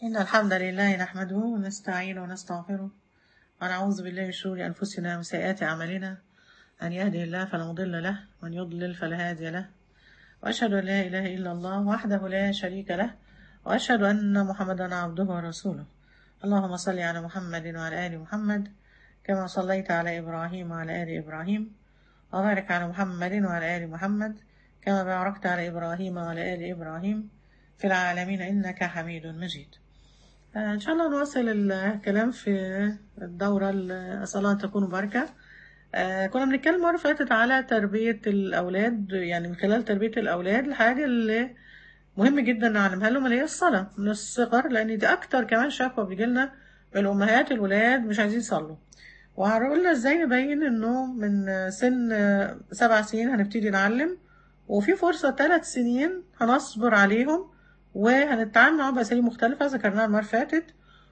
إن الحمد لله نحمده ونستعينه ونستغفره ونعوذ بالله من شرور أنفسنا ومن سيئات أعمالنا أن يهدي الله فلا مضل له ومن يضلل فلا هادي له وأشهد أن لا إله إلا الله وحده لا شريك له وأشهد أن محمدا عبده ورسوله اللهم صل على محمد وعلى آل محمد كما صليت على إبراهيم وعلى آل إبراهيم وبارك على محمد وعلى آل محمد كما باركت على إبراهيم وعلى آل إبراهيم في العالمين إنك حميد مجيد آه، إن شاء الله نواصل الكلام في الدورة الصلاة تكون بركة آه، كنا بنتكلم مرة فاتت على تربية الأولاد يعني من خلال تربية الأولاد الحاجة اللي مهم جدا نعلمها لهم اللي هي الصلاة من الصغر لأن دي أكتر كمان شكوى بيجيلنا من الأمهات الولاد مش عايزين يصلوا وهقولنا ازاي نبين انه من سن سبع سنين هنبتدي نعلم وفي فرصة ثلاث سنين هنصبر عليهم وهنتعامل معاهم بأساليب مختلفة ذكرناها المرة اللي فاتت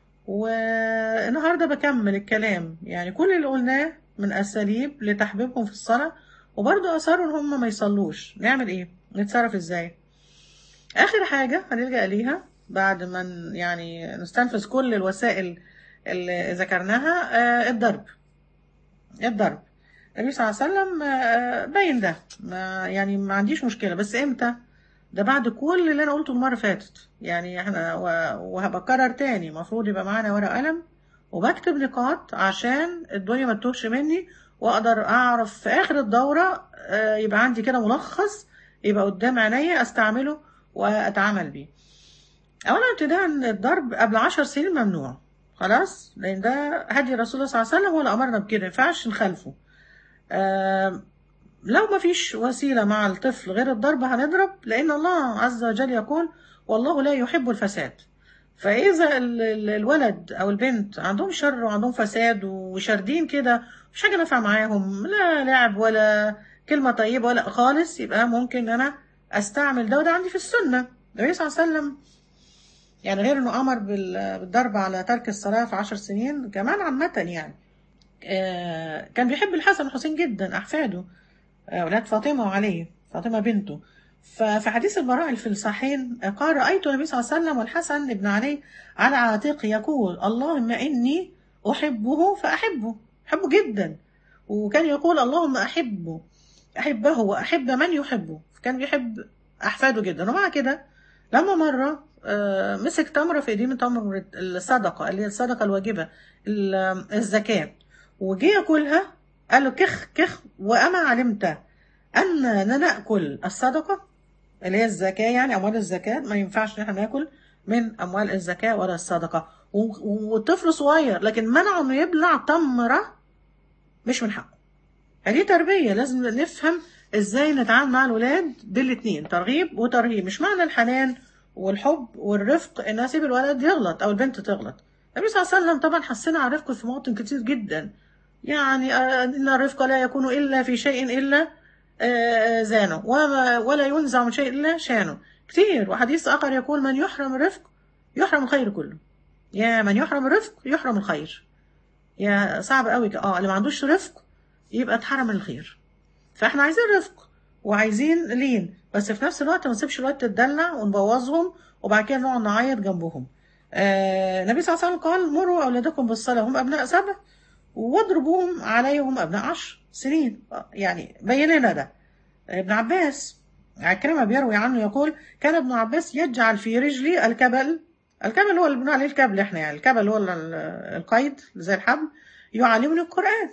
والنهاردة بكمل الكلام يعني كل اللي قلناه من أساليب لتحبيبهم في الصلاة وبرضه أصروا إن هم ما يصلوش نعمل إيه؟ نتصرف إزاي؟ آخر حاجة هنلجأ ليها بعد ما ن- يعني نستنفذ كل الوسائل اللي ذكرناها آه، الضرب الضرب النبي صلى الله عليه وسلم آه، باين ده ما يعني ما عنديش مشكلة بس امتى ده بعد كل اللي انا قلته المرة اللي فاتت يعني احنا و- وهبكرر تاني المفروض يبقى معانا ورقة قلم وبكتب نقاط عشان الدنيا ما تتوهش مني واقدر اعرف في اخر الدورة آه، يبقى عندي كده ملخص يبقى قدام عينيا استعمله واتعامل بيه اولا ابتداء الضرب قبل عشر سنين ممنوع خلاص لان ده هدي رسول الله صلى الله عليه وسلم ولا امرنا بكده ما ينفعش نخالفه آم، لو ما فيش وسيله مع الطفل غير الضرب هنضرب لان الله عز وجل يقول والله لا يحب الفساد فاذا ال- ال- الولد او البنت عندهم شر وعندهم فساد وشاردين كده مش حاجه نافعه معاهم لا لعب ولا كلمه طيبه ولا خالص يبقى ممكن انا استعمل ده وده عندي في السنه النبي صلى الله عليه وسلم يعني غير انه امر بال- بالضرب على ترك الصلاه في عشر سنين كمان عامه يعني آه، كان بيحب الحسن والحسين جدا احفاده آه، اولاد فاطمه وعلي فاطمه بنته ففي حديث البراء اللي في الصحيحين آه، قال رايت النبي صلى الله عليه وسلم والحسن بن علي على عاتقه يقول اللهم اني احبه فاحبه احبه جدا وكان يقول اللهم احبه احبه واحب من يحبه كان بيحب احفاده جدا ومع كده لما مره آه، مسك تمره في ايديه من تمر الصدقه اللي هي الصدقه الواجبه ال- الزكاه وجي ياكلها قال له كخ كخ واما علمت اننا ناكل الصدقه اللي هي الزكاه يعني اموال الزكاه ما ينفعش ان احنا ناكل من اموال الزكاه ولا الصدقه و- والطفل صغير لكن منعه انه يبلع تمره مش من حقه فدي تربية لازم نفهم ازاي نتعامل مع الولاد بالاتنين ترغيب وترهيب مش معنى الحنان والحب والرفق ان اسيب الولد يغلط او البنت تغلط النبي صلى الله عليه وسلم طبعا حسنا على الرفق في مواطن كتير جدا يعني آه، ان الرفق لا يكون الا في شيء الا آه، زانه وما ولا ينزع من شيء الا شانه كتير وحديث اخر يقول من يحرم الرفق يحرم الخير كله يا من يحرم الرفق يحرم الخير يا صعب قوي اه اللي ما عندوش رفق يبقى اتحرم الخير فاحنا عايزين رفق وعايزين لين بس في نفس الوقت ما نسيبش الوقت تتدلع ونبوظهم وبعد كده نقعد نعيط جنبهم آه النبي صلى الله عليه وسلم قال مروا اولادكم بالصلاه هم ابناء سبع واضربوهم عليهم ابناء عشر سنين آه، يعني بين لنا ده ابن عباس عكرمة بيروي عنه يقول كان ابن عباس يجعل في رجلي الكبل الكبل هو اللي بنقول عليه الكبل احنا يعني الكبل هو ال- ال- القيد زي الحبل يعلمني القرآن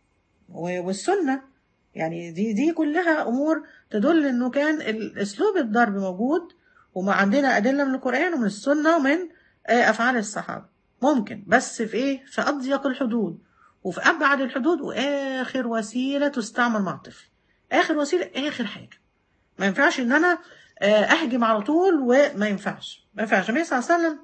و- والسنة يعني دي دي كلها أمور تدل إنه كان ال- أسلوب الضرب موجود وما عندنا أدلة من القرآن ومن السنة ومن آه، أفعال الصحابة ممكن بس في إيه في أضيق الحدود وفي أبعد الحدود وآخر وسيلة تستعمل مع الطفل آخر وسيلة آخر حاجة ما ينفعش إن أنا آه، أهجم على طول وما ينفعش ما ينفعش النبي صلى الله عليه وسلم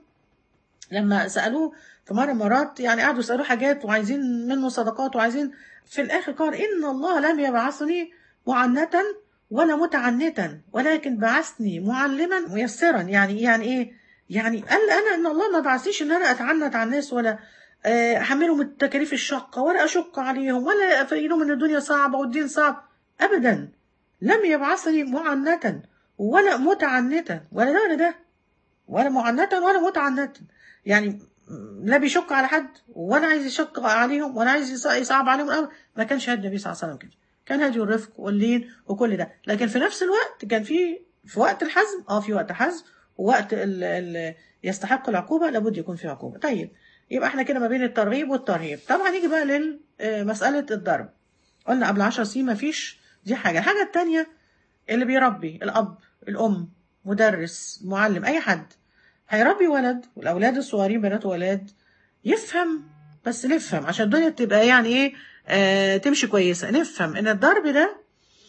لما سألوه في مرة مرات يعني قعدوا يسألوه حاجات وعايزين منه صدقات وعايزين في الآخر قال إن الله لم يبعثني معنتا ولا متعنتا ولكن بعثني معلما ميسرا يعني يعني إيه؟ يعني قال أنا إن الله ما بعثنيش إن أنا أتعنت على الناس ولا آه، أحملهم التكاليف الشاقة ولا أشق عليهم ولا أفيدهم إن الدنيا صعبة والدين صعب أبدا لم يبعثني معنتا ولا متعنتا ولا ده ولا ده ولا معنتا ولا متعنتا يعني لا بيشك على حد ولا عايز يشك عليهم ولا عايز يص- يصعب عليهم الامر ما كانش هادي النبي صلى الله عليه وسلم كده كان هادي الرفق واللين وكل ده لكن في نفس الوقت كان في في وقت الحزم اه في وقت حزم ووقت ال ال يستحق العقوبه لابد يكون في عقوبه طيب يبقى احنا كده ما بين الترغيب والترهيب طبعا نيجي بقى لمساله الضرب قلنا قبل 10 سنين ما فيش دي حاجه الحاجه الثانيه اللي بيربي الاب الام مدرس معلم اي حد هيربي ولد والاولاد الصغيرين بنات وولاد يفهم بس نفهم عشان الدنيا تبقى يعني ايه آه تمشي كويسه نفهم ان الضرب ده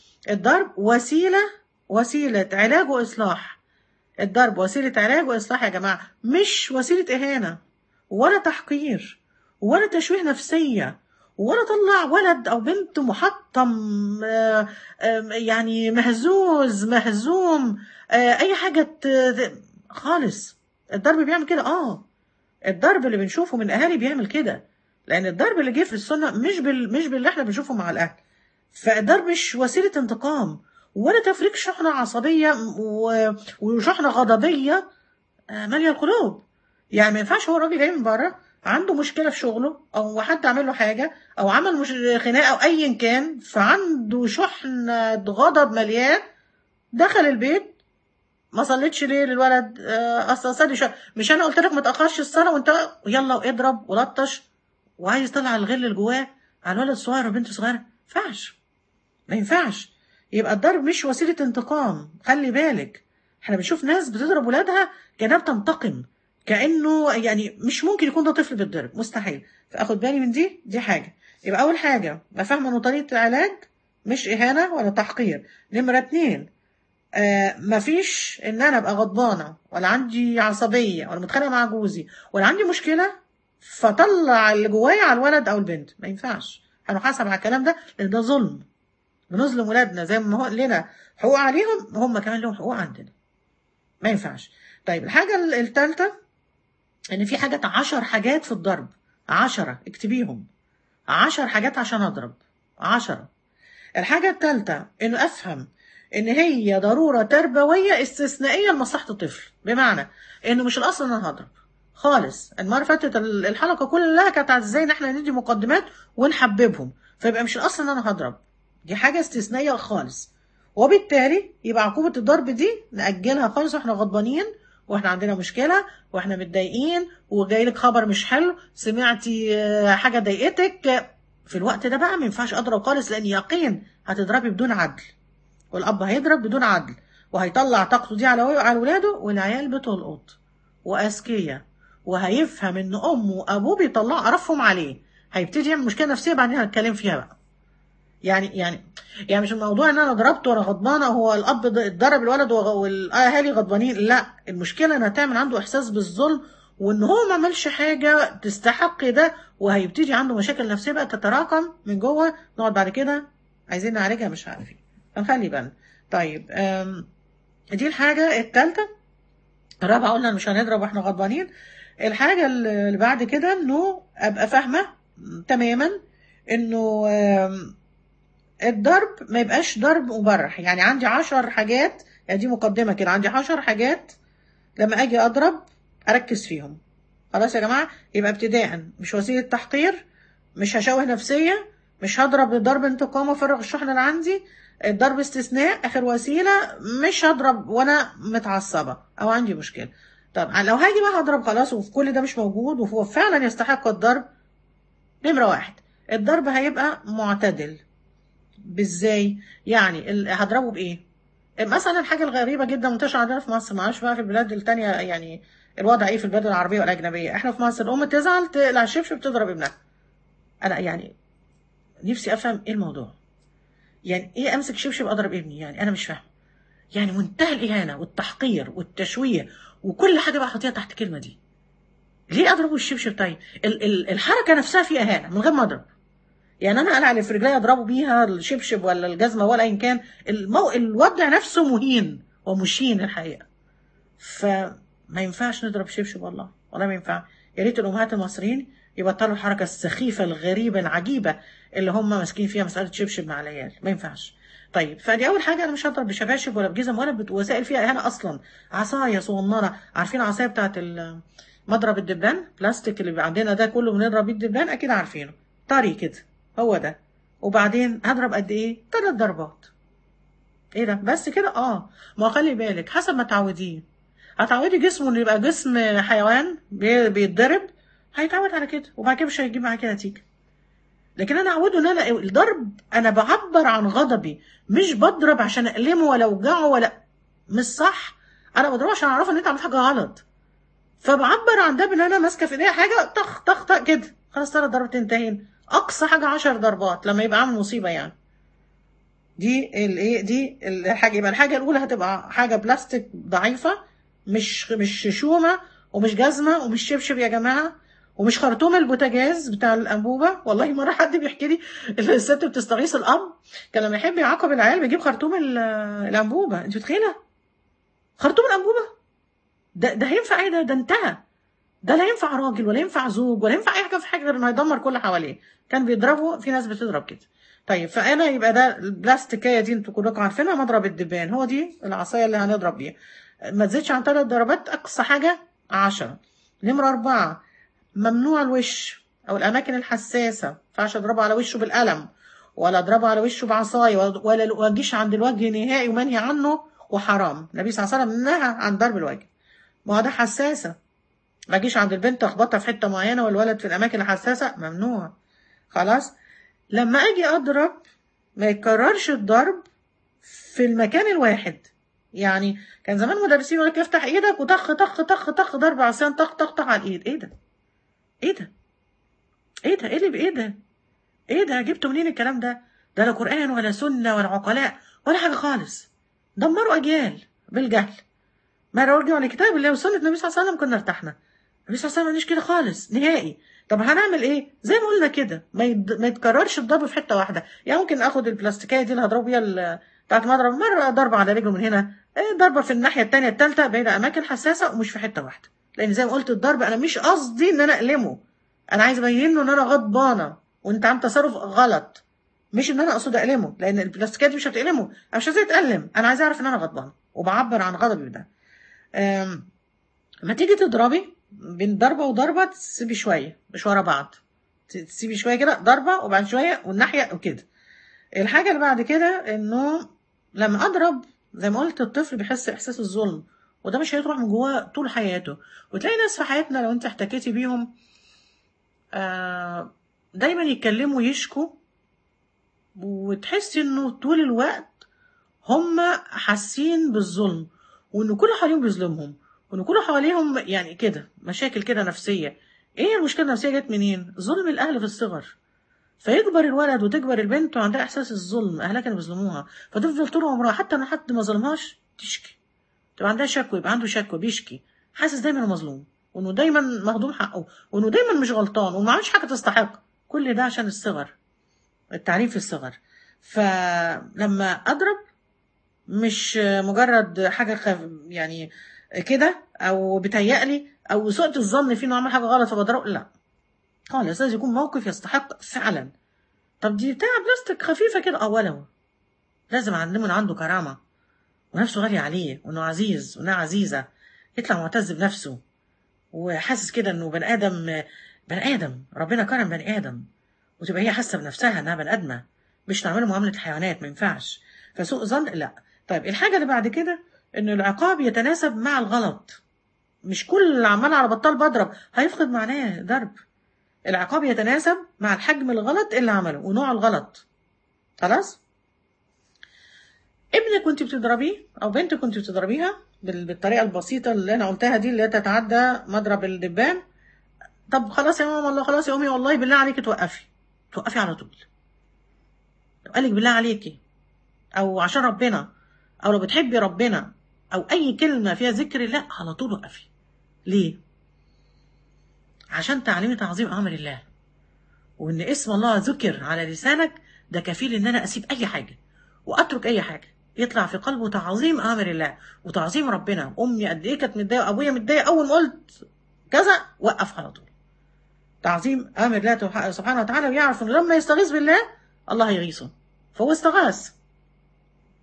الضرب وسيله وسيله علاج واصلاح الضرب وسيله علاج واصلاح يا جماعه مش وسيله اهانه ولا تحقير ولا تشويه نفسيه ولا طلع ولد او بنت محطم آه، آه، يعني مهزوز مهزوم آه، اي حاجه ت- ت- خالص الضرب بيعمل كده اه الضرب اللي بنشوفه من الاهالي بيعمل كده لان الضرب اللي جه في السنه مش بال... مش باللي احنا بنشوفه مع الاهل فالضرب مش وسيله انتقام ولا تفريق شحنه عصبيه و... وشحنه غضبيه آه، ماليه القلوب يعني ما ينفعش هو الراجل جاي من بره عنده مشكله في شغله او حد عمل له حاجه او عمل مش خناقه او ايا كان فعنده شحنه غضب مليان دخل البيت ما صليتش ليه للولد آه، اصل اصلي شويه مش انا قلت لك ما تاخرش الصلاه وانت يلا واضرب ولطش وعايز يطلع الغل اللي جواه على الولد الصغير والبنت الصغيره ما ينفعش ما ينفعش يبقى الضرب مش وسيله انتقام خلي بالك احنا بنشوف ناس بتضرب ولادها كانها بتنتقم كانه يعني مش ممكن يكون ده طفل بيتضرب مستحيل فاخد بالي من دي دي حاجه يبقى اول حاجه ابقى فاهمه انه طريقه العلاج مش اهانه ولا تحقير نمره اتنين آه مفيش ان انا ابقى غضبانه ولا عندي عصبيه ولا متخانقه مع جوزي ولا عندي مشكله فطلع اللي جوايا على الولد او البنت ما ينفعش هنحاسب على الكلام ده لان ده ظلم بنظلم ولادنا زي ما هو لنا حقوق عليهم هم كمان لهم حقوق عندنا ما ينفعش طيب الحاجه الثالثه ان في حاجات عشر حاجات في الضرب عشرة اكتبيهم عشر حاجات عشان اضرب عشرة الحاجة الثالثة انه افهم ان هي ضرورة تربوية استثنائية لمصلحة الطفل بمعنى انه مش الاصل ان انا هضرب خالص المرة اللي فاتت ال- الحلقة كلها كانت على ازاي ان احنا ندي مقدمات ونحببهم فيبقى مش الاصل ان انا هضرب دي حاجة استثنائية خالص وبالتالي يبقى عقوبة الضرب دي نأجلها خالص واحنا غضبانين واحنا عندنا مشكلة واحنا متضايقين وجاي لك خبر مش حلو سمعتي آه، حاجة ضايقتك في الوقت ده بقى ما ينفعش اضرب خالص لان يقين هتضربي بدون عدل والاب هيضرب بدون عدل وهيطلع طاقته دي على على ولاده والعيال بتلقط واذكياء وهيفهم ان امه وابوه بيطلعوا قرفهم عليه هيبتدي يعمل مشكله نفسيه بعدين هنتكلم فيها بقى يعني يعني يعني مش الموضوع ان انا ضربته وانا غضبانه هو الاب ض- ضرب الولد وغ- والاهالي غضبانين لا المشكله انها تعمل عنده احساس بالظلم وان هو ما عملش حاجه تستحق ده وهيبتدي عنده مشاكل نفسيه بقى تتراكم من جوه نقعد بعد كده عايزين نعالجها مش عارفين فنخلي بالنا طيب أم، دي الحاجه الثالثه الرابعه قلنا مش هنضرب واحنا غضبانين الحاجه اللي بعد كده انه ابقى فاهمه تماما انه أم، الضرب ما يبقاش ضرب مبرح يعني عندي عشر حاجات يعني دي مقدمة كده عندي عشر حاجات لما أجي أضرب أركز فيهم خلاص يا جماعة يبقى ابتداء مش وسيلة تحقير مش هشوه نفسية مش هضرب ضرب انتقام وافرغ الشحنة اللي عندي الضرب استثناء آخر وسيلة مش هضرب وأنا متعصبة أو عندي مشكلة طب لو هاجي بقى هضرب خلاص وفي كل ده مش موجود وهو فعلا يستحق الضرب نمرة واحد الضرب هيبقى معتدل بازاي يعني ال- هضربه بايه مثلا الحاجه الغريبه جدا منتشره عندنا في مصر ما اعرفش بقى في البلاد التانية يعني الوضع ايه في البلاد العربيه والاجنبيه احنا في مصر الام تزعل تقلع الشبشب تضرب ابنها انا يعني نفسي افهم ايه الموضوع يعني ايه امسك شبشب اضرب ابني يعني انا مش فاهم يعني منتهى الاهانه والتحقير والتشويه وكل حاجه بقى احطيها تحت الكلمه دي ليه اضربه الشبشب طيب ال- ال- الحركه نفسها فيها اهانه من غير ما اضرب يعني انا اقلع اللي في رجلي اضربه بيها الشبشب ولا الجزمه ولا ايا كان المو... الوضع نفسه مهين ومشين الحقيقه فما ينفعش نضرب شبشب والله والله ما ينفع يا ريت الامهات المصريين يبطلوا الحركه السخيفه الغريبه العجيبه اللي هم ماسكين فيها مساله شبشب مع العيال ما ينفعش طيب فدي اول حاجه انا مش هضرب بشباشب ولا بجزم ولا بوسائل فيها اهانه اصلا عصايه صغننه عارفين العصايه بتاعت ال- مضرب الدبان بلاستيك اللي بيبقى عندنا ده كله بنضرب بيه الدبان اكيد عارفينه طري كده هو ده وبعدين هضرب قد ايه ثلاث ضربات ايه ده بس كده اه ما خلي بالك حسب ما تعوديه هتعودي جسمه انه يبقى جسم حيوان بي- بيتضرب هيتعود على كده وبعد كده مش هيجيب معاكي نتيجه لكن انا اعوده ان انا الضرب انا بعبر عن غضبي مش بضرب عشان اقلمه ولا اوجعه ولا مش صح انا بضربه عشان اعرفه ان انت عملت حاجه غلط فبعبر عن ده بان انا ماسكه في ايديا حاجه طخ طخ طخ كده خلاص ثلاث ضربات انتهينا اقصى حاجه عشر ضربات لما يبقى عامل مصيبه يعني دي الايه دي الحاجه يبقى الحاجه الاولى هتبقى حاجه بلاستيك ضعيفه مش مش شومه ومش جزمه ومش شبشب يا جماعه ومش خرطوم البوتاجاز بتاع الانبوبه والله مره حد بيحكي لي الست بتستغيث الاب كان لما يحب يعاقب العيال بيجيب خرطوم ال- الانبوبه انت متخيله خرطوم الانبوبه ده ده هينفع ايه ده ده انتهى ده لا ينفع راجل ولا ينفع زوج ولا ينفع اي حاجه في حاجه غير انه يدمر كل اللي حواليه كان بيضربوا في ناس بتضرب كده طيب فانا يبقى ده البلاستيكيه دي انتوا كلكم عارفينها مضرب الدبان هو دي العصايه اللي هنضرب بيها ما تزيدش عن ثلاث ضربات اقصى حاجه عشرة نمره اربعه ممنوع الوش او الاماكن الحساسه ما ينفعش اضربه على وشه بالقلم ولا اضربه على وشه بعصايه ولا ولا وجيش عند الوجه نهائي ومنهي عنه وحرام النبي صلى الله عليه وسلم نهى عن ضرب الوجه ما هو ده حساسه ما اجيش عند البنت اخبطها في حته معينه والولد في الاماكن الحساسه ممنوع خلاص لما اجي اضرب ما يتكررش الضرب في المكان الواحد يعني كان زمان مدرسين يقول لك افتح ايدك وطخ طخ طخ طخ ضرب عصيان طخ طخ طخ على الايد ايه ده ايه ده ايه ده ايه اللي بايه ده ايه ده جبتوا منين الكلام ده ده لا قران ولا سنه ولا عقلاء ولا حاجه خالص دمروا اجيال بالجهل ما رجعوا لكتاب الله وسنه النبي صلى الله عليه وسلم كنا ارتحنا النبي صلى الله عليه وسلم مش كده خالص نهائي طب هنعمل ايه زي ما قلنا كده ما, يد... ما يتكررش الضرب في حته واحده يعني ممكن اخد البلاستيكيه دي اللي هضرب بيها ال- بتاعت المضرب مره ضربه على رجله من هنا إيه ضربه في الناحيه الثانيه الثالثه بين اماكن حساسه ومش في حته واحده لان زي ما قلت الضرب انا مش قصدي ان انا اقلمه انا عايز ابين له ان انا غضبانه وانت عم تصرف غلط مش ان انا اقصد اقلمه لان البلاستيكات دي مش هتقلمه انا مش عايزاه يتألم انا عايز اعرف ان انا غضبانه وبعبر عن غضبي بده أم، لما تيجي تضربي بين ضربه وضربه تسيبي شويه مش ورا بعض ت- تسيبي شويه كده ضربه وبعد شويه والناحيه وكده الحاجه اللي بعد كده انه لما اضرب زي ما قلت الطفل بيحس احساس الظلم وده مش هيطلع من جواه طول حياته وتلاقي ناس في حياتنا لو انت احتكيتي بيهم آه، دايما يتكلموا يشكوا وتحسي انه طول الوقت هم حاسين بالظلم وان كل اللي حواليهم بيظلمهم وان كل اللي حواليهم يعني كده مشاكل كده نفسيه ايه المشكله النفسيه جت منين ظلم الاهل في الصغر فيكبر الولد وتكبر البنت وعندها احساس الظلم اهلها كانوا بيظلموها فتفضل طول عمرها حتى لو حد ما ظلمهاش تشكي تبقى عندها شكوى يبقى عنده شكوى بيشكي حاسس دايما انه مظلوم وانه دايما مهضوم حقه وانه دايما مش غلطان وما عملش حاجه تستحق كل ده عشان الصغر التعليم في الصغر فلما اضرب مش مجرد حاجه خف يعني كده او بتهيألي او سوء الظن فيه انه عمل حاجه غلط فبضرب لا خالص لازم يكون موقف يستحق فعلا طب دي بتاع بلاستيك خفيفه كده اه ولو لازم اعلمه إن عنده كرامه ونفسه غالية عليه وانه عزيز وانها عزيزة يطلع معتز بنفسه وحاسس كده انه بني ادم بني ادم ربنا كرم بني ادم وتبقى هي حاسة بنفسها انها بني ادمة مش تعمله معاملة الحيوانات ما ينفعش فسوء ظن لا طيب الحاجة اللي بعد كده ان العقاب يتناسب مع الغلط مش كل اللي عمال على بطال بضرب هيفقد معناه ضرب العقاب يتناسب مع الحجم الغلط اللي عمله ونوع الغلط خلاص ابنك كنت بتضربيه او بنتك كنت بتضربيها بال- بالطريقه البسيطه اللي انا قلتها دي اللي هي تتعدى مضرب الدبان طب خلاص يا ماما والله خلاص يا امي والله بالله عليكي توقفي توقفي على طول لو قالك بالله عليكي او عشان ربنا او لو بتحبي ربنا او اي كلمه فيها ذكر الله على طول وقفي ليه عشان تعليمي تعظيم امر الله وان اسم الله ذكر على لسانك ده كفيل ان انا اسيب اي حاجه واترك اي حاجه يطلع في قلبه تعظيم امر الله وتعظيم ربنا امي قد ايه كانت متضايقه وابويا متضايق اول ما قلت كذا وقف على طول تعظيم امر الله سبحانه وتعالى ويعرف انه لما يستغيث بالله الله يغيثه فهو استغاث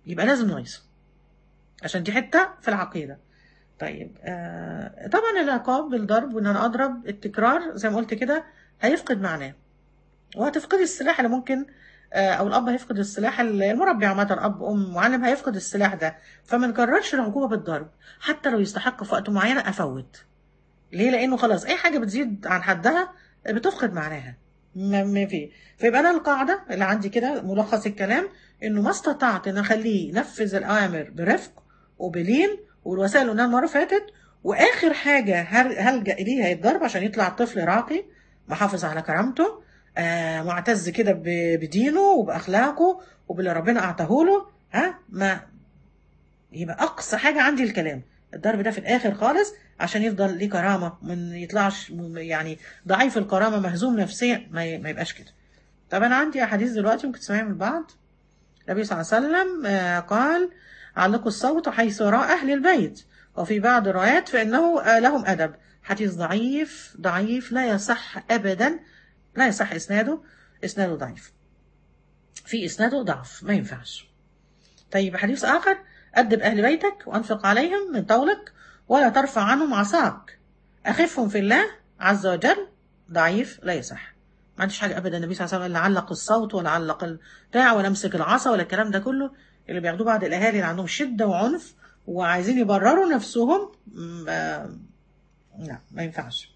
يبقى لازم نغيظ عشان دي حته في العقيده طيب آه طبعا العقاب بالضرب وان انا اضرب التكرار زي ما قلت كده هيفقد معناه وهتفقدي السلاح اللي ممكن آه، او الاب هيفقد السلاح المربي عامه اب ام معلم هيفقد السلاح ده فما نكررش العقوبه بالضرب حتى لو يستحق في وقت معين افوت ليه لانه خلاص اي حاجه بتزيد عن حدها بتفقد معناها ما ما في فيبقى انا القاعده اللي عندي كده ملخص الكلام انه ما استطعت ان اخليه ينفذ الاوامر برفق وبلين والوسائل اللي قلناها المره اللي فاتت واخر حاجه هر- هلجا اليها الضرب عشان يطلع الطفل راقي محافظ على كرامته آه معتز كده ب- بدينه وباخلاقه وباللي ربنا اعطاه له ها ما يبقى اقصى حاجه عندي الكلام الضرب ده في الاخر خالص عشان يفضل ليه كرامه من يطلعش م- يعني ضعيف الكرامه مهزوم نفسيا ما, ي- ما يبقاش كده طب انا عندي احاديث دلوقتي ممكن تسمعيها من بعض النبي صلى الله عليه وسلم آه، قال علقوا الصوت حيث راى اهل البيت وفي بعض الروايات فانه آه، لهم ادب حديث ضعيف ضعيف لا يصح ابدا لا يصح اسناده اسناده ضعيف في اسناده ضعف ما ينفعش طيب حديث آخر أدب أهل بيتك وأنفق عليهم من طولك ولا ترفع عنهم عصاك أخفهم في الله عز وجل ضعيف لا يصح ما عنديش حاجة أبدا النبي صلى الله عليه وسلم لا علق الصوت ولا علق البتاع ولا امسك العصا ولا الكلام ده كله اللي بياخدوه بعض الأهالي اللي عندهم شدة وعنف وعايزين يبرروا نفسهم م- آه، لا ما ينفعش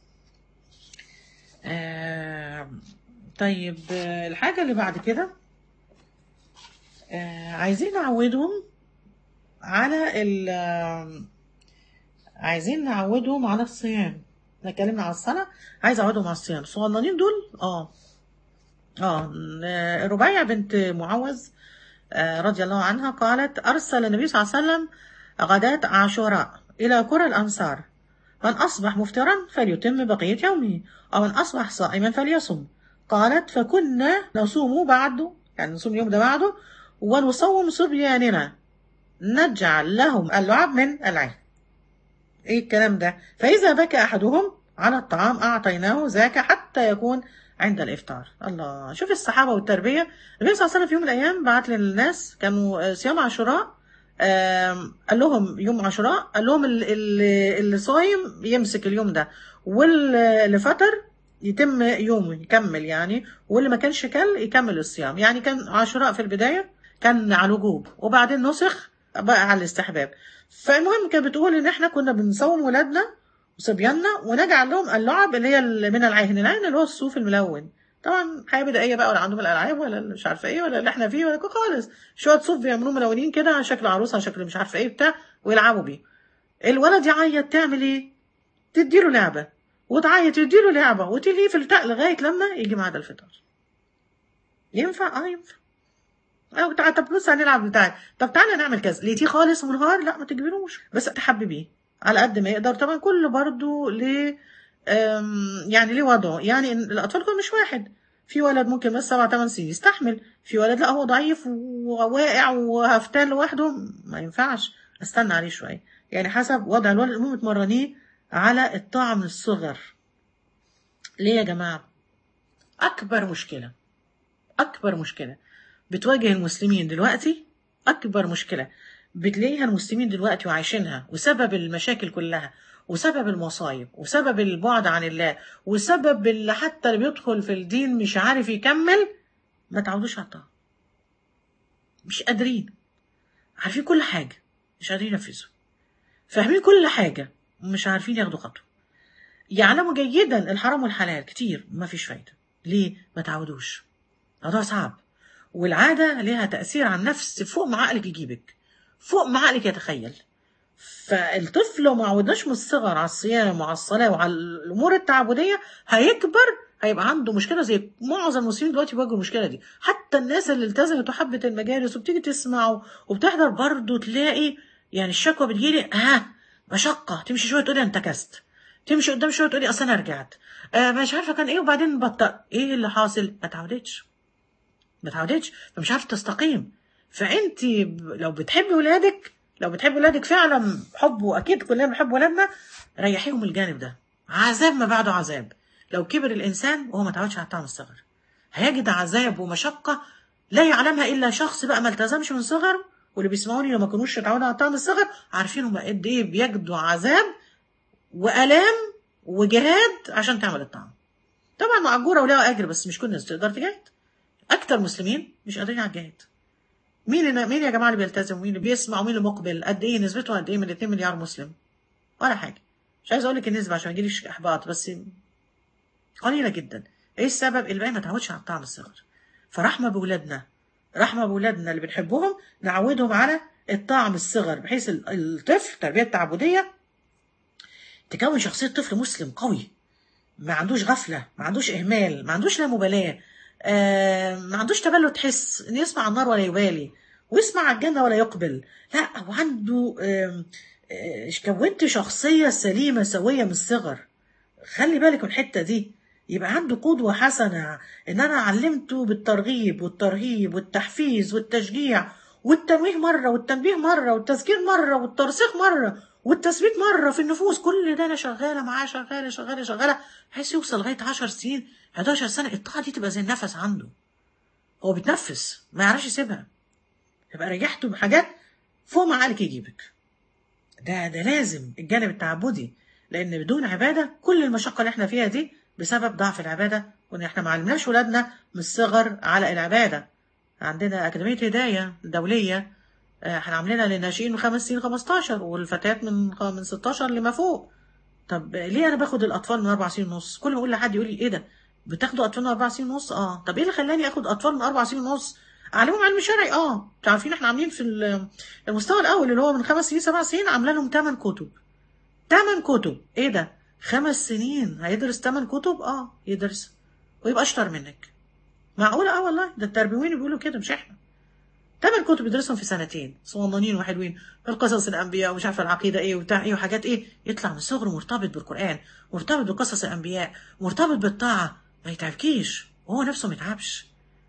آه، طيب آه، الحاجة اللي بعد كده آه، عايزين نعودهم على ال آه، عايزين نعودهم على الصيام احنا اتكلمنا على الصلاة عايز اعودهم على الصيام الصغننين دول اه اه آه، ربيع بنت معوذ آه، رضي الله عنها قالت أرسل النبي صلى الله عليه وسلم غداة عاشوراء إلى قرى الأنصار من أصبح مفطرا فليتم بقية يومه أو من أصبح صائما فليصم قالت فكنا نصوم بعده يعني نصوم اليوم ده بعده ونصوم صبياننا نجعل لهم اللعب من العين ايه الكلام ده فإذا بكى أحدهم على الطعام أعطيناه ذاك حتى يكون عند الإفطار الله شوف الصحابة والتربية النبي صلى الله عليه وسلم في يوم من الأيام بعت للناس كانوا آه، صيام عاشوراء آم، قال لهم يوم عاشوراء قال لهم ال- ال- اللي صايم يمسك اليوم ده واللي فطر يتم يومه يكمل يعني واللي ما كانش كل يكمل الصيام يعني كان عاشوراء في البداية كان على الوجوب وبعدين نسخ بقى على الاستحباب فالمهم كانت بتقول ان احنا كنا بنصوم ولادنا وصبياننا ونجعل لهم اللعب اللي هي ال- من العين العين اللي هو الصوف الملون طبعا حياه بدائيه بقى ولا عندهم الالعاب ولا اللي مش عارفه ايه ولا اللي احنا فيه ولا كده خالص شويه صوف بيعملوه ملونين كده على شكل عروسه على شكل مش عارفه ايه بتاع ويلعبوا بيه الولد يعيط تعمل ايه تديله لعبه وتعيط تديله لعبه وتلهيه في التق لغايه لما يجي ميعاد الفطار ينفع اه ينفع أو تعالى طب بص هنلعب بتاعي طب تعالى نعمل كذا لقيتيه خالص منهار لا ما تجبروش بس تحببيه على قد ما يقدر طبعا كل برضو ليه أم، يعني ليه وضعه يعني إن الاطفال كلهم مش واحد في ولد ممكن بس سبع ثمان سنين يستحمل في ولد لا هو ضعيف وواقع وهفتان لوحده ما ينفعش استنى عليه شويه يعني حسب وضع الولد المهم تمرنيه على الطاعه من الصغر ليه يا جماعه اكبر مشكله اكبر مشكله بتواجه المسلمين دلوقتي اكبر مشكله بتلاقيها المسلمين دلوقتي وعايشينها وسبب المشاكل كلها وسبب المصايب وسبب البعد عن الله وسبب اللي حتى اللي بيدخل في الدين مش عارف يكمل ما تعودوش على الطاعه مش قادرين عارفين كل حاجه مش قادرين ينفذوا فاهمين كل حاجه ومش عارفين ياخدوا خطوه يعلموا جيدا الحرام والحلال كتير ما فيش فايده ليه ما تعودوش موضوع صعب والعادة ليها تأثير على النفس فوق ما عقلك يجيبك فوق ما عقلك يتخيل فالطفل لو ما عودناش من الصغر على الصيام وعلى الصلاة وعلى الأمور التعبدية هيكبر هيبقى عنده مشكلة زي معظم المسلمين دلوقتي بيواجهوا المشكلة دي حتى الناس اللي التزمت وحبت المجالس وبتيجي تسمع وبتحضر برضه تلاقي يعني الشكوى بتجيلي ها مشقة تمشي شوية تقولي انتكست تمشي قدام شوية تقولي أصل أنا رجعت آه مش عارفة كان إيه وبعدين بطأ إيه اللي حاصل ما تعودتش ما تعودتش فمش عارفه تستقيم فانت ب- لو بتحبي ولادك لو بتحبي ولادك فعلا حب واكيد كلنا بنحب ولادنا ريحيهم الجانب ده عذاب ما بعده عذاب لو كبر الانسان وهو ما تعودش على الطعم الصغر هيجد عذاب ومشقه لا يعلمها الا شخص بقى ما التزمش من صغر واللي بيسمعوني لما كانوش اتعودوا على طعم الصغر عارفين هم قد ايه بيجدوا عذاب والام وجهاد عشان تعمل الطعام طبعا مأجورة ولها أجر بس مش كل الناس تقدر تجاهد أكتر مسلمين مش قادرين على الجهاد مين اللي مين يا جماعة اللي بيلتزم ومين اللي بيسمع ومين اللي مقبل قد إيه نسبته قد إيه من 2 مليار مسلم ولا حاجة مش عايز أقول لك النسبة عشان ما يجيليش إحباط بس قليلة جدا إيه السبب اللي بقى ما تعودش على الطعم الصغر فرحمة بولادنا رحمة بولادنا اللي بنحبهم نعودهم على الطعم الصغر بحيث ال- الطفل تربية تعبدية تكون شخصية طفل مسلم قوي ما عندوش غفلة ما عندوش إهمال ما عندوش لا مبالاة آه ما عندوش تبلد حس إن يسمع النار ولا يبالي ويسمع على الجنة ولا يقبل لا هو عنده آم، آه كونت شخصية سليمة سوية من الصغر خلي بالك من الحتة دي يبقى عنده قدوة حسنة إن أنا علمته بالترغيب والترهيب والتحفيز والتشجيع والتنويه مرة والتنبيه مرة والتذكير مرة والترسيخ مرة والتثبيت مرة في النفوس كل ده أنا شغالة معاه شغالة شغالة شغالة بحيث يوصل لغاية 10 سنين 11 سنة الطاعة دي تبقى زي النفس عنده هو بيتنفس ما يعرفش يسيبها يبقى ريحته بحاجات فوق ما عقلك يجيبك ده ده لازم الجانب التعبدي لان بدون عباده كل المشقه اللي احنا فيها دي بسبب ضعف العباده وان احنا ما علمناش ولادنا من الصغر على العباده عندنا اكاديميه هدايه دوليه آه، احنا عاملينها للناشئين من خمس سنين 15 والفتيات من خ- من 16 لما فوق طب ليه انا باخد الاطفال من اربع سنين ونص كل ما اقول لحد يقول لي ايه ده بتاخدوا اطفال من اربع سنين ونص اه طب ايه اللي خلاني اخد اطفال من اربع سنين ونص اعلمهم علم شرعي اه انتوا عارفين احنا عاملين في ال- المستوى الاول اللي هو من خمس سنين سبع سنين عامله لهم ثمان كتب ثمان كتب ايه ده خمس سنين هيدرس ثمان كتب اه يدرس ويبقى اشطر منك معقوله اه والله ده التربويين بيقولوا كده مش احنا ثمان كتب يدرسهم في سنتين صغننين وحلوين القصص الانبياء ومش عارفه العقيده ايه وبتاع ايه وحاجات ايه يطلع من صغره مرتبط بالقران مرتبط بقصص الانبياء مرتبط بالطاعه ما يتعبكيش وهو نفسه ما يتعبش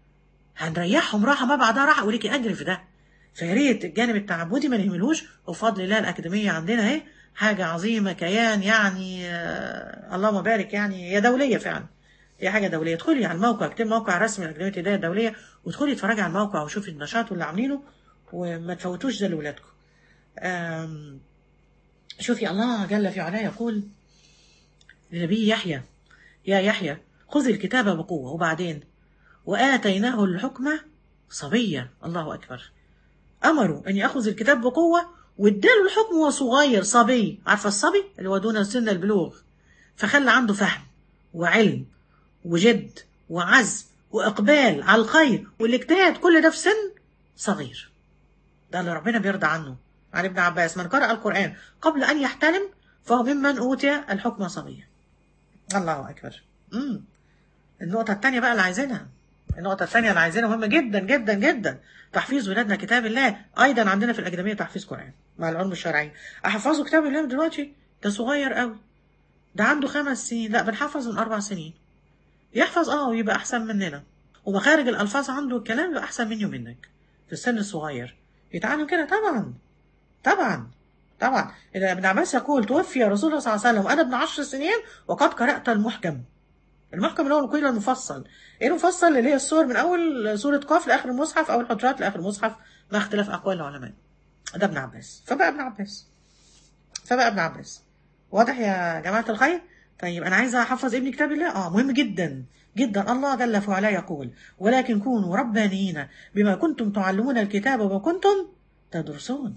هنريحهم راحه ما بعدها راحه وليكي اجر في ده فيا ريت الجانب التعبدي ما نهملوش وبفضل الله الاكاديميه عندنا اهي حاجه عظيمه كيان يعني آه اللهم بارك يعني هي دوليه فعلا هي حاجه دوليه ادخلي على الموقع اكتبي موقع رسمي لاكاديميه الهدايه الدوليه وادخلي اتفرجي على الموقع وشوفي النشاط اللي عاملينه وما تفوتوش ده لاولادكم آم، شوفي الله جل في علاه يقول لنبي يحيى يا يحيى خذ الكتاب بقوه وبعدين واتيناه الحكمه صبيا الله اكبر امروا ان ياخذ الكتاب بقوه واداله الحكم وهو صغير صبي عارفه الصبي اللي هو دون سن البلوغ فخلى عنده فهم وعلم وجد وعزم واقبال على الخير والاجتهاد كل ده في سن صغير ده اللي ربنا بيرضى عنه عن ابن عباس من قرأ القرآن قبل أن يحتلم فهو ممن أوتي الحكم صبيا الله أكبر مم. النقطة الثانية بقى اللي عايزينها النقطة الثانية اللي عايزينها مهمة جدا جدا جدا تحفيظ ولادنا كتاب الله أيضا عندنا في الأكاديمية تحفيظ قرآن مع العلوم الشرعية أحفظه كتاب الله من دلوقتي ده صغير قوي ده عنده خمس سنين لا بنحفظ من أربع سنين يحفظ اه ويبقى أحسن مننا ومخارج الألفاظ عنده الكلام يبقى أحسن مني ومنك في السن الصغير يتعلم كده طبعا طبعا طبعا إن ابن عباس يقول توفي رسول الله صلى الله عليه وسلم وأنا ابن عشر سنين وقد قرأت المحكم المحكم اللي هو القيل المفصل ايه المفصل اللي هي السور من اول سوره قاف لاخر المصحف او الحجرات لاخر المصحف مع اختلاف اقوال العلماء ده ابن عباس فبقى ابن عباس فبقى ابن عباس واضح يا جماعه الخير طيب انا عايزه احفظ ابني كتاب الله اه مهم جدا جدا الله جل في علاه يقول ولكن كونوا ربانيين بما كنتم تعلمون الكتاب وما كنتم تدرسون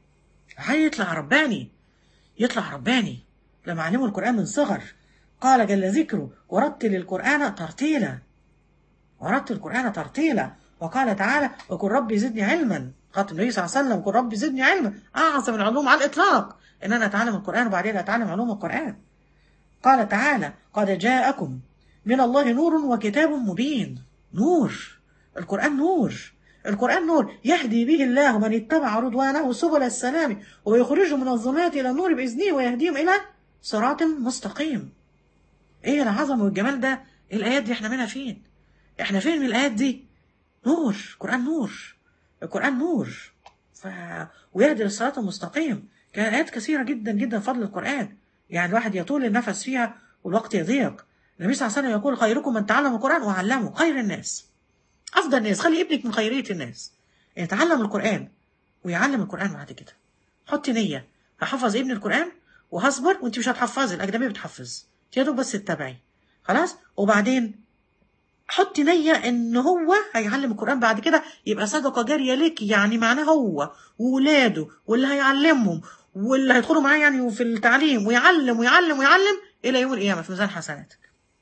هيطلع رباني يطلع رباني لما علموا القرآن من صغر قال جل ذكره ورتل القرآن ترتيلا ورتل القرآن ترتيلا وقال تعالى وقل ربي زدني علما خاطب النبي صلى الله عليه وسلم قل ربي زدني علما أعظم العلوم على الإطلاق إن أنا أتعلم القرآن وبعدين أتعلم علوم القرآن قال تعالى قد جاءكم من الله نور وكتاب مبين نور القرآن نور القرآن نور يهدي به الله من اتبع رضوانه سبل السلام ويخرجهم من الظلمات إلى النور بإذنه ويهديهم إلى صراط مستقيم ايه العظمه والجمال ده الايات دي احنا منها فين احنا فين من الايات دي نور القران نور القران نور ف... ويهدي للصراط المستقيم كان ايات كثيره جدا جدا فضل القران يعني الواحد يطول النفس فيها والوقت يضيق النبي صلى الله عليه وسلم يقول خيركم من تعلم القران وعلمه خير الناس افضل الناس خلي ابنك من خيريه الناس يتعلم القران ويعلم القرآن بعد كده حطي نية هحفظ ابن القرآن وهصبر وانت مش هتحفظي الأجنبية بتحفظ يا دوب بس تتابعي خلاص وبعدين حطي نية ان هو هيعلم القرآن بعد كده يبقى صدقة جارية لك يعني معناه هو وولاده واللي هيعلمهم واللي هيدخلوا معاه يعني في التعليم ويعلم ويعلم ويعلم الى يوم القيامة في ميزان حسناتك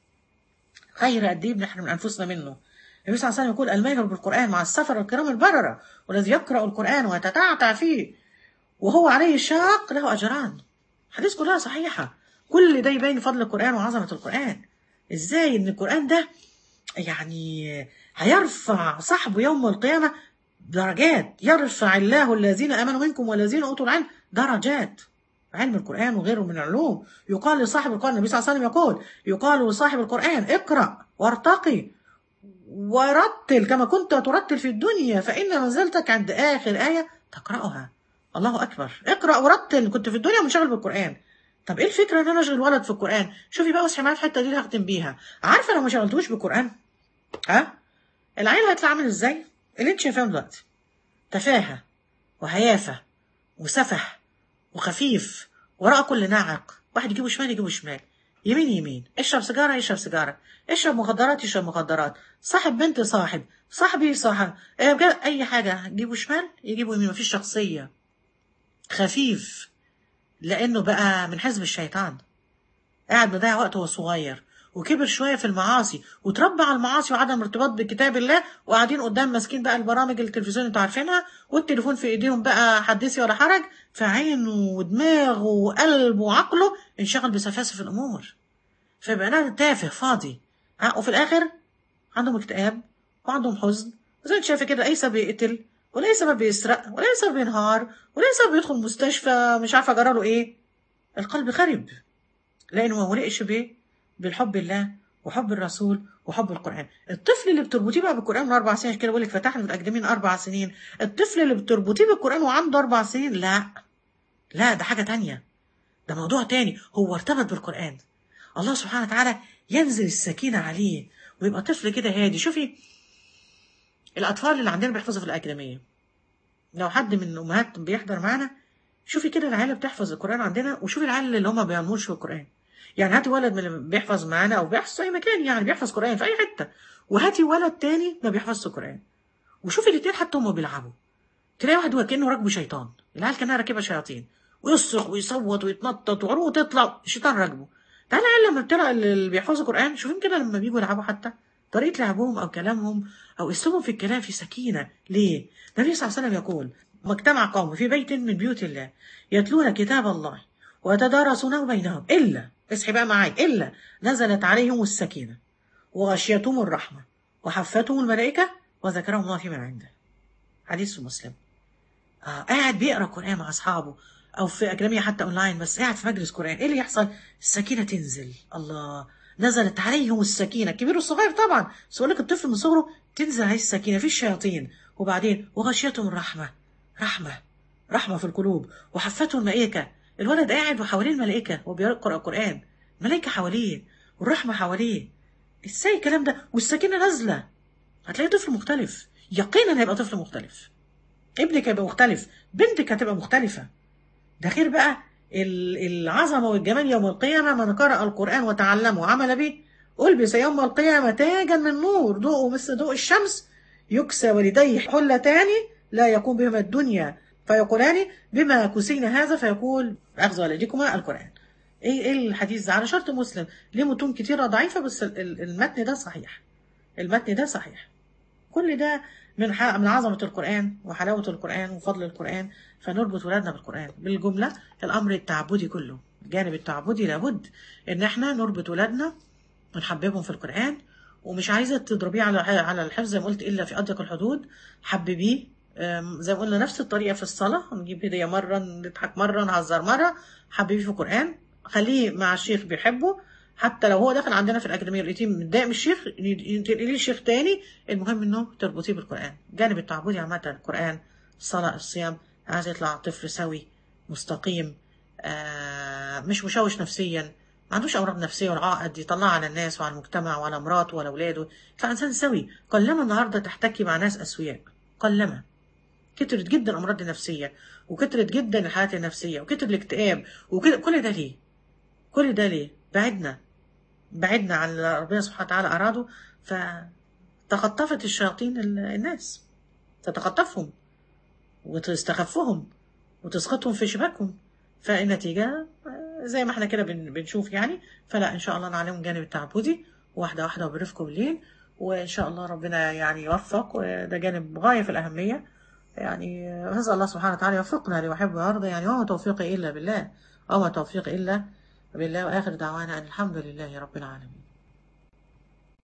خير قد ايه بنحرم من انفسنا منه النبي صلى الله عليه وسلم يقول الماهر بالقرآن مع السفر الكرام البررة والذي يقرأ القرآن ويتتعتع فيه وهو عليه شاق له أجران حديث كلها صحيحة كل ده يبين فضل القرآن وعظمة القرآن ازاي ان القرآن ده يعني هيرفع صاحبه يوم القيامة درجات يرفع الله الذين آمنوا منكم والذين أوتوا العلم درجات علم القرآن وغيره من العلوم يقال لصاحب القرآن النبي صلى الله عليه وسلم يقول يقال لصاحب القرآن اقرأ وارتقي ورتل كما كنت ترتل في الدنيا فإن منزلتك عند آخر آية تقرأها الله أكبر اقرأ ورتل كنت في الدنيا منشغل بالقرآن طب ايه الفكره ان انا اشغل ولد في القران شوفي بقى واصحي معايا في الحته دي اللي هختم بيها عارفه لو ما شغلتوش بالقران ها العيل هيطلع عامل ازاي اللي انت شايفاه دلوقتي تفاهه وهيافه وسفح وخفيف وراء كل ناعق واحد يجيبه شمال يجيبه شمال يمين يمين اشرب سيجاره يشرب سيجاره اشرب مخدرات يشرب مخدرات صاحب بنت صاحب صاحبي صاحب إيه بجد اي حاجه يجيبه شمال يجيبه يمين مفيش شخصيه خفيف لانه بقى من حزب الشيطان قاعد مضيع وقته وهو صغير وكبر شويه في المعاصي وتربى على المعاصي وعدم ارتباط بكتاب الله وقاعدين قدام ماسكين بقى البرامج التلفزيون انتوا عارفينها والتليفون في ايديهم بقى حدثي ولا حرج فعينه ودماغه وقلبه وعقله انشغل بسفاسف الامور فبقى انا تافه فاضي ها وفي الاخر عندهم اكتئاب وعندهم حزن زي انت شايفه كده اي سبب يقتل ولا سبب بيسرق ولا سبب بينهار ولا سبب يدخل مستشفى مش عارفه جراله ايه القلب خرب لانه ما ملئش بايه بالحب الله وحب الرسول وحب القران الطفل اللي بتربطيه بقى بالقران من اربع سنين كده بقول لك فتحنا متقدمين اربع سنين الطفل اللي بتربطيه بالقران وعنده اربع سنين لا لا ده حاجه تانية ده موضوع تاني هو ارتبط بالقران الله سبحانه وتعالى ينزل السكينه عليه ويبقى طفل كده هادي شوفي الأطفال اللي عندنا بيحفظوا في الأكاديمية لو حد من الأمهات بيحضر معانا شوفي كده العيال اللي بتحفظ القرآن عندنا وشوفي العيال اللي هم ما بينموش في القرآن يعني هاتي ولد من اللي بيحفظ معانا أو بيحفظ في أي مكان يعني بيحفظ قرآن في أي حتة وهاتي ولد تاني ما بيحفظش قرآن وشوفي الاتنين حتى هم بيلعبوا تلاقي واحد هو كأنه راكبه شيطان العيال كأنها راكبة شياطين ويصرخ ويصوت ويتنطط وعروقه تطلع الشيطان راكبه تعالى العيال لما بتلعب اللي بيحفظوا قرآن شوفين كده لما بيجوا يلعبوا حتى طريقة لعبهم أو كلامهم أو أسلوبهم في الكلام في سكينة ليه؟ النبي صلى الله عليه وسلم يقول ما اجتمع قوم في بيت من بيوت الله يتلون كتاب الله ويتدارسونه بينهم إلا اصحي بقى معاي إلا نزلت عليهم السكينة وغشيتهم الرحمة وحفتهم الملائكة وذكرهم الله في من عنده حديث مسلم آه قاعد بيقرا قرآن مع أصحابه أو في أكاديمية حتى أونلاين بس قاعد في مجلس قرآن إيه اللي يحصل؟ السكينة تنزل الله نزلت عليهم السكينة الكبير والصغير طبعا بس لك الطفل من صغره تنزل عليه السكينة في الشياطين وبعدين وغشيتهم الرحمة رحمة رحمة في القلوب وحفتهم الملائكة الولد قاعد وحواليه الملائكة وبيقرأ القرآن الملائكة حواليه والرحمة حواليه ازاي الكلام ده والسكينة نازلة هتلاقي طفل مختلف يقينا هيبقى طفل مختلف ابنك هيبقى مختلف بنتك هتبقى مختلفة ده غير بقى العظمة والجمال يوم القيامة من قرأ القرآن وتعلمه وعمل به ألبس يوم القيامة تاجا من نور ضوء مثل ضوء الشمس يكسى ولديه حلتان لا يقوم بهما الدنيا فيقولان بما كسينا هذا فيقول أخذ والديكما القرآن ايه ايه الحديث ده على شرط مسلم ليه متون كتيرة ضعيفة بس المتن ده صحيح المتن ده صحيح كل ده من من عظمة القرآن وحلاوة القرآن وفضل القرآن فنربط ولادنا بالقرآن بالجملة الأمر التعبدي كله الجانب التعبدي لابد إن إحنا نربط ولادنا ونحببهم في القرآن ومش عايزة تضربيه على على الحفظ زي ما قلت إلا في أضيق الحدود حببيه زي ما قلنا نفس الطريقة في الصلاة نجيب هدية مرة نضحك مرة نهزر مرة حببيه في القرآن خليه مع الشيخ بيحبه حتى لو هو داخل عندنا في الأكاديمية لقيتيه متضايق من الشيخ تنقليه لشيخ تاني المهم إنه تربطيه بالقرآن الجانب التعبدي عامة القرآن الصلاة الصيام عايز يطلع طفل سوي مستقيم آه مش مشوش نفسيا ما عندوش أمراض نفسية ولا عقد يطلعها على الناس وعلى المجتمع وعلى مراته ولا أولاده يطلع إنسان سوي قلما النهاردة تحتكي مع ناس أسوياء قلما كترت جدا الامراض النفسيه وكترت جدا الحالات النفسيه وكتر الاكتئاب وكده كل ده ليه كل ده ليه بعدنا بعدنا عن اللي ربنا سبحانه وتعالى اراده فتخطفت الشياطين ال- الناس تتخطفهم وتستخفهم وتسقطهم في شباكهم فالنتيجة آه، زي ما احنا كده بن- بنشوف يعني فلا ان شاء الله نعلم الجانب التعبدي واحدة واحدة وبرفق بالليل وان شاء الله ربنا يعني يوفق وده جانب غاية في الأهمية يعني آه، نسأل الله سبحانه وتعالى يوفقنا لما يحب ويرضى يعني وما توفيقي إلا بالله وما توفيقي إلا بالله وآخر دعوانا أن الحمد لله رب العالمين